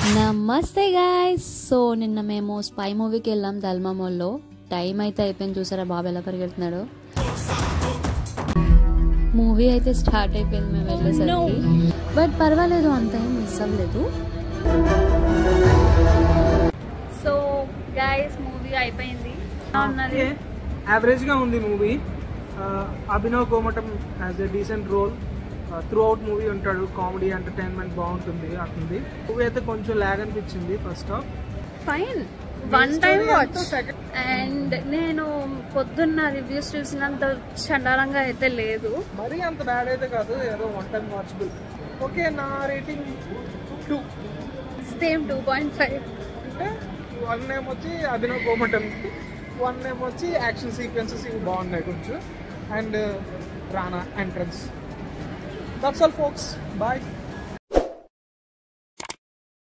నమస్తే guys so నిన్న మేము స్పై మూవీకి వెళ్ళాం దల్మా మాల్లో టైం అయితే అయిపోయింది చూసారా బాబు ఎలా పరిగెడుతున్నాడు మూవీ అయితే స్టార్ట్ అయిపోయింది మేము వెళ్ళేసరికి బట్ పర్వాలేదు అంత ఏం మిస్ అవ్వలేదు సో గాయస్ మూవీ అయిపోయింది ఉన్నది యావరేజ్ గా ఉంది movie Abhinav Gomatham as a decent role throughout movie ఉంటాడు కామెడీ ఎంటర్టైన్మెంట్ బాగుంటుంది అతనిది మూవీ అయితే కొంచెం లాగ్ అనిపించింది first half fine one time watch and నేను పొద్దున్న రివ్యూస్ చూసినంత చండాలంగా అయితే లేదు మరీ అంత బ్యాడ్ అయితే కాదు ఏదో వన్ టైం వాచబుల్ ఓకే నా rating two same two point five అంటే వన్ నేమ్ వచ్చి అభినవ్ కోమటం వన్ నేమ్ వచ్చి యాక్షన్ సీక్వెన్సెస్ ఇవి బాగున్నాయి కొంచెం and Rana entrance that's all folks bye